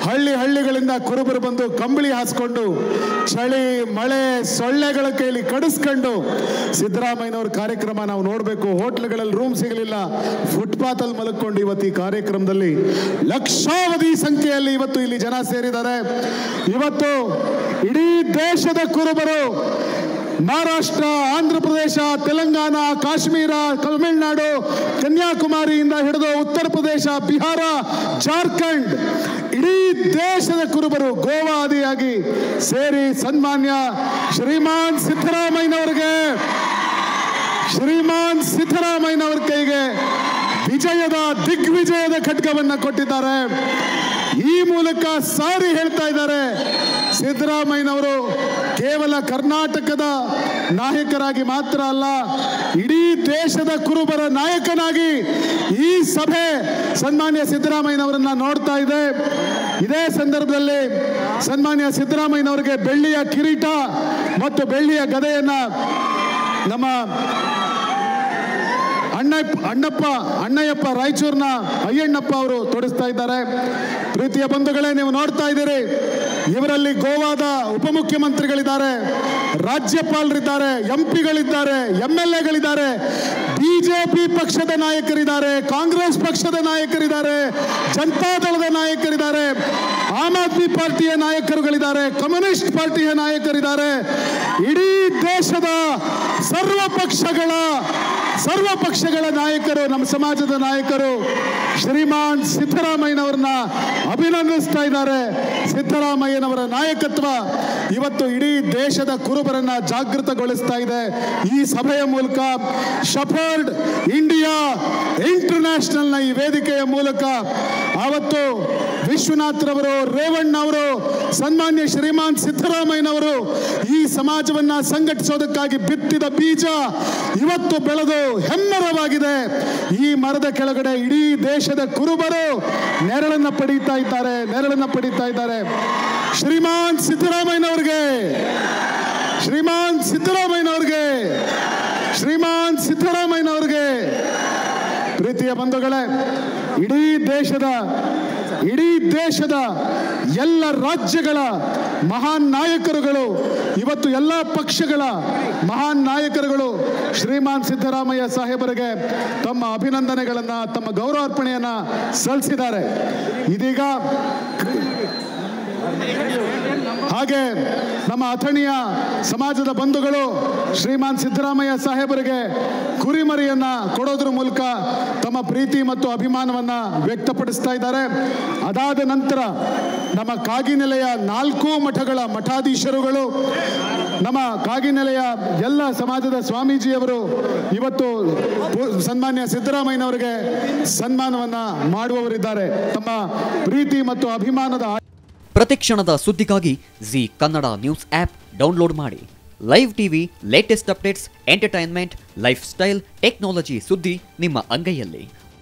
ಹಳ್ಳಿ ಹಳ್ಳಿಗಳಿಂದ ಕುರುಬರು ಬಂದು ಕಂಬಳಿ ಹಾಸ್ಕೊಂಡು ಚಳಿ ಮಳೆ ಸೊಳ್ಳೆಗಳ ಕೈಲಿ ಕಡಿಸ್ಕೊಂಡು ಸಿದ್ದರಾಮಯ್ಯನವ್ರ ಕಾರ್ಯಕ್ರಮ ನಾವು ನೋಡಬೇಕು ಹೋಟ್ಲ್ಗಳಲ್ಲಿ ರೂಮ್ ಸಿಗಲಿಲ್ಲ ಫುಟ್ಪಾತ್ ಅಲ್ಲಿ ಮಲ್ಕೊಂಡು ಇವತ್ತು ಈ ಕಾರ್ಯಕ್ರಮದಲ್ಲಿ ಲಕ್ಷಾವಧಿ ಸಂಖ್ಯೆಯಲ್ಲಿ ಇವತ್ತು ಇಲ್ಲಿ ಜನ ಸೇರಿದ್ದಾರೆ ಇವತ್ತು ಇಡೀ ದೇಶದ ಕುರುಬರು ಮಹಾರಾಷ್ಟ್ರ ಆಂಧ್ರ ಪ್ರದೇಶ ತೆಲಂಗಾಣ ಕಾಶ್ಮೀರ ತಮಿಳುನಾಡು ಕನ್ಯಾಕುಮಾರಿಯಿಂದ ಹಿಡಿದು ಉತ್ತರ ಪ್ರದೇಶ ಬಿಹಾರ ಜಾರ್ಖಂಡ್ ಇಡೀ ದೇಶದ ಕುರುಬರು ಗೋವಾ ಆದಿಯಾಗಿ ಸೇರಿ ಸನ್ಮಾನ್ಯ ಶ್ರೀಮಾನ್ ಸಿದ್ದರಾಮಯ್ಯನವರಿಗೆ ಶ್ರೀಮಾನ್ ಸಿದ್ದರಾಮಯ್ಯನವರ ಕೈಗೆ ವಿಜಯದ ದಿಗ್ವಿಜಯದ ಖಡ್ಗವನ್ನ ಕೊಟ್ಟಿದ್ದಾರೆ ಈ ಮೂಲಕ ಸಾರಿ ಹೇಳ್ತಾ ಇದ್ದಾರೆ ಸಿದ್ದರಾಮಯ್ಯನವರು ಕೇವಲ ಕರ್ನಾಟಕದ ನಾಯಕರಾಗಿ ಮಾತ್ರ ಅಲ್ಲ ಇಡೀ ದೇಶದ ಕುರುಬರ ನಾಯಕನಾಗಿ ಈ ಸಭೆ ಸನ್ಮಾನ್ಯ ಸಿದ್ದರಾಮಯ್ಯನವರನ್ನ ನೋಡ್ತಾ ಇದೆ ಇದೇ ಸಂದರ್ಭದಲ್ಲಿ ಸನ್ಮಾನ್ಯ ಸಿದ್ದರಾಮಯ್ಯನವರಿಗೆ ಬೆಳ್ಳಿಯ ಕಿರೀಟ ಮತ್ತು ಬೆಳ್ಳಿಯ ಗದೆಯನ್ನ ನಮ್ಮ ಅಣ್ಣ ಅಣ್ಣಪ್ಪ ಅಣ್ಣಯ್ಯಪ್ಪ ರಾಯಚೂರಿನ ಅಯ್ಯಣ್ಣಪ್ಪ ಅವರು ತೊಡಿಸ್ತಾ ಇದ್ದಾರೆ ಪ್ರೀತಿಯ ಬಂಧುಗಳೇ ನೀವು ನೋಡ್ತಾ ಇದ್ದೀರಿ ಇವರಲ್ಲಿ ಗೋವಾದ ಉಪಮುಖ್ಯಮಂತ್ರಿಗಳಿದ್ದಾರೆ ರಾಜ್ಯಪಾಲರಿದ್ದಾರೆ ಎಂ ಪಿಗಳಿದ್ದಾರೆ ಎಂ ಎಲ್ ಎಗಳಿದ್ದಾರೆ ಬಿಜೆಪಿ ಪಕ್ಷದ ನಾಯಕರಿದ್ದಾರೆ ಕಾಂಗ್ರೆಸ್ ಪಕ್ಷದ ನಾಯಕರಿದ್ದಾರೆ ಜನತಾದಳದ ನಾಯಕರಿದ್ದಾರೆ ಆಮ್ ಆದ್ಮಿ ಪಾರ್ಟಿಯ ನಾಯಕರುಗಳಿದ್ದಾರೆ ಕಮ್ಯುನಿಸ್ಟ್ ಪಾರ್ಟಿಯ ನಾಯಕರಿದ್ದಾರೆ ಇಡೀ ದೇಶದ ಸರ್ವ ಪಕ್ಷಗಳ ಸರ್ವ ಪಕ್ಷಗಳ ನಾಯಕರು ನಮ್ಮ ಸಮಾಜದ ನಾಯಕರು ಶ್ರೀಮಾನ್ ಸಿದ್ದರಾಮಯ್ಯನವರನ್ನ ಅಭಿನಂದಿಸ್ತಾ ಇದ್ದಾರೆ ಸಿದ್ದರಾಮಯ್ಯನವರ ನಾಯಕತ್ವ ಇವತ್ತು ಇಡೀ ದೇಶದ ಕುರುಬರನ್ನ ಜಾಗೃತಗೊಳಿಸ್ತಾ ಇದೆ ಈ ಸಭೆಯ ಮೂಲಕ ಶಫರ್ಡ್ ಇಂಡಿಯಾ ಇಂಟರ್ನ್ಯಾಷನಲ್ನ ಈ ವೇದಿಕೆಯ ಮೂಲಕ ಆವತ್ತು ವಿಶ್ವನಾಥ್ರವರು ರೇವಣ್ಣ ಅವರು ಸನ್ಮಾನ್ಯ ಶ್ರೀಮಾನ್ ಸಿದ್ದರಾಮಯ್ಯನವರು ಈ ಸಮಾಜವನ್ನ ಸಂಘಟಿಸೋದಕ್ಕಾಗಿ ಬಿತ್ತಿದ ಬೀಜ ಇವತ್ತು ಬೆಳೆದು ಹೆಮ್ಮರವಾಗಿದೆ ಈ ಮರದ ಕೆಳಗಡೆ ಇಡೀ ದೇಶದ ಕುರುಬರು ನೆರಳನ್ನ ಪಡೀತಾ ಇದ್ದಾರೆ ನೆರಳನ್ನ ಪಡೀತಾ ಇದ್ದಾರೆ ಶ್ರೀಮಾನ್ ಸಿದ್ದರಾಮಯ್ಯನವ್ರಿಗೆ ಶ್ರೀಮಾನ್ ಸಿದ್ದರಾಮಯ್ಯನವ್ರಿಗೆ ಶ್ರೀಮಾನ್ ಸಿದ್ದರಾಮಯ್ಯನವ್ರಿಗೆ ಪ್ರೀತಿಯ ಬಂಧುಗಳೇ ಇಡೀ ದೇಶದ ಇಡೀ ದೇಶದ ಎಲ್ಲ ರಾಜ್ಯಗಳ ಮಹಾನ್ ನಾಯಕರುಗಳು ಇವತ್ತು ಎಲ್ಲ ಪಕ್ಷಗಳ ಮಹಾನ್ ನಾಯಕರುಗಳು ಶ್ರೀಮಾನ್ ಸಿದ್ದರಾಮಯ್ಯ ಸಾಹೇಬರಿಗೆ ತಮ್ಮ ಅಭಿನಂದನೆಗಳನ್ನ ತಮ್ಮ ಗೌರವಾರ್ಪಣೆಯನ್ನ ಸಲ್ಲಿಸಿದ್ದಾರೆ ಇದೀಗ ಹಾಗೆ ನಮ್ಮ ಅಥಣಿಯ ಸಮಾಜದ ಬಂಧುಗಳು ಶ್ರೀಮಾನ್ ಸಿದ್ದರಾಮಯ್ಯ ಸಾಹೇಬರಿಗೆ ಕುರಿಮರಿಯನ್ನ ಕೊಡೋದ್ರ ಮೂಲಕ ತಮ್ಮ ಪ್ರೀತಿ ಮತ್ತು ಅಭಿಮಾನವನ್ನ ವ್ಯಕ್ತಪಡಿಸ್ತಾ ಇದ್ದಾರೆ ಅದಾದ ನಂತರ ನಮ್ಮ ಕಾಗಿನೆಲೆಯ ನಾಲ್ಕು ಮಠಗಳ ಮಠಾಧೀಶರುಗಳು ನಮ್ಮ ಕಾಗಿನೆಲೆಯ ಎಲ್ಲ ಸಮಾಜದ ಸ್ವಾಮೀಜಿಯವರು ಇವತ್ತು ಪು- ಸನ್ಮಾನ್ಯ ಸಿದ್ದರಾಮಯ್ಯನವರಿಗೆ ಸನ್ಮಾನವನ್ನ ಮಾಡುವವರಿದ್ದಾರೆ ತಮ್ಮ ಪ್ರೀತಿ ಮತ್ತು ಅಭಿಮಾನದ ಪ್ರತಿಕ್ಷಣದ ಸುದ್ದಿಗಾಗಿ Zee Kannada news app download ಮಾಡಿ live TV latest updates entertainment lifestyle technology ಸುದ್ದಿ ನಿಮ್ಮ ಅಂಗೈಯಲ್ಲಿ